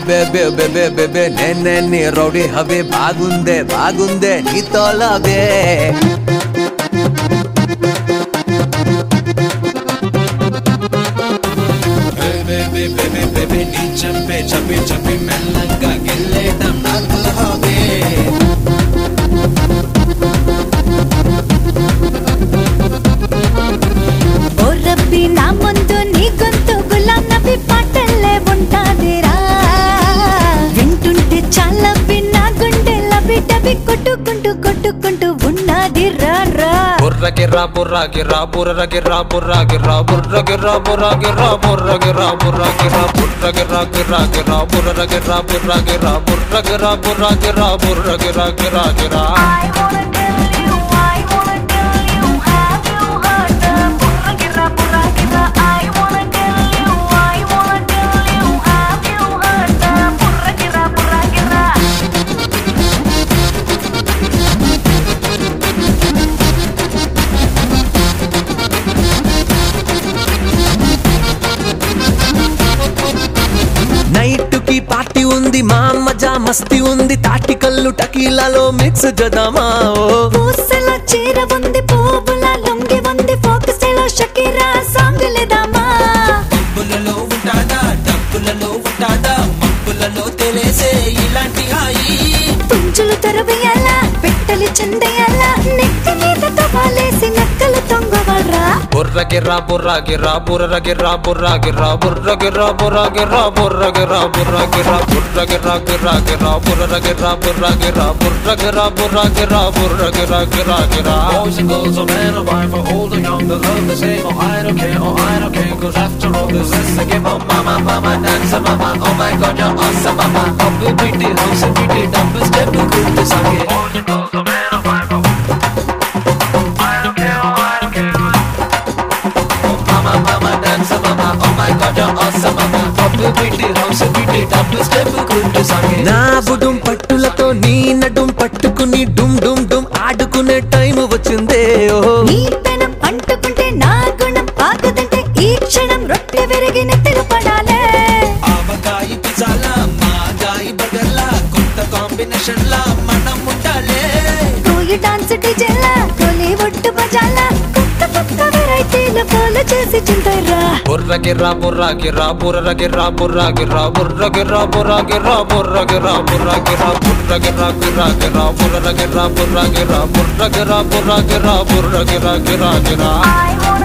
బేబే బేబే బే బే నేనే నీ రౌడీ హవే బాగుందే బాగుందే నీతో లవే బేబే బేబే బేబే నీ చంపే చంపి చంపి మెల్లగా గెల్లేటం నాకు హవే ఓ రబ్బి నా ముందు నీ గొంతు గులాం నబి పాటల్లే ఉంటాదిరా వింటుంటే చాలా నా గుండె లబి డబి కొట్టుకుంటూ కొట్టుకుంటూ ఉన్నది రా రా బుర్ర గిర్రా బుర్ర గిర్రా బుర్ర గిర్రా బుర్ర గిర్రా బుర్ర గిర్రా బుర్ర గిర్రా బుర్ర గిర్రా బుర్ర గిర్రా బుర్ర గిర్రా గిర్రా గిర్రా బుర్ర గిర్రా బుర్ర గిర్రా బుర్ర గిర్రా బుర్ర గిర్రా బుర్ర గిర్రా గిర్రా గిర్రా నైట్ కి పార్టీ ఉంది మా మజా మస్తి ఉంది తాటి కల్లు టకీలాలో మిక్స్ జదామా ఓ పూసల చీర ఉంది పువ్వుల లొంగి ఉంది ఫోకస్లో షకీరా సాంగ్ లేదామా డబ్బులలో ఉంటాదా డబ్బులలో ఉంటాదా మబ్బులలో తెలిసే ఇలాంటి హాయి పుంజులు తొరవేయాలా పెట్టలు చెందేయాలా నెక్క మీద తవాలేసి నక్కలు తొంగవరా బుర్ర గిర్రా బుర్ర గిర్రా బుర్ర గిర్రా బుర్ర గిర్రా బుర్ర గిర్రా బుర్ర గిర్రా బుర్ర గిర్రా బుర్ర గిర్రా బుర్ర గిర్రా గిర్రా గిర్రా బుర్ర గిర్రా బుర్ర గిర్రా బుర్ర గిర్రా బుర్ర గిర్రా బుర్ర గిర్రా గిర్రా గిర్రా Boys and girls, or man or wife, or old or young, they love the same. Oh, I don't care, oh, I don't care, cause after all this is the game. Oh, mama, mama, dance, mama, oh my god, you're awesome, mama. Double beat it, house and beat it, double step, you could be sake. Boys and girls, or man or wife, or I don't care, oh, I don't care, cause Oh, mama, mama, dance, mama, oh my god, you're awesome, mama. Double beat it, house and beat it, double step, you could be sake. నా బుడుం పట్టులతో నీ నడుం పట్టుకుని డుమ్ డుమ్ డుమ్ ఆడుకునే time వచ్చిందే ఓ నీ పెనం అంటుకుంటే నా గుణం ఆగదంటే ఈ క్షణం రొట్టె విరిగి నెత్తిన పడాలే ఆవకాయ పిజ్జాలా మాగాయి బర్గర్లా కొత్త కాంబినేషన్ లా మనం ఉండాలే కోయి డాన్స్ డిజేలా కోలి ఒట్టు బజాలా కొత్త కొత్త వెరైటీలు ఫాలో చేసి చింతరా బుర్ర గిర్రా బుర్ర గిర్రా బుర్ర గిర్రా బుర్ర గిర్రా బుర్ర గిర్రా బుర్ర గిర్రా బుర్ర గిర్రా బుర్ర గిర్రా బుర్ర గిర్రా గిర్రా గిర్రా బుర్ర గిర్రా బుర్ర గిర్రా బుర్ర గిర్రా బుర్ర గిర్రా బుర్ర గిర్రా గిర్రా గిర్రా I wanna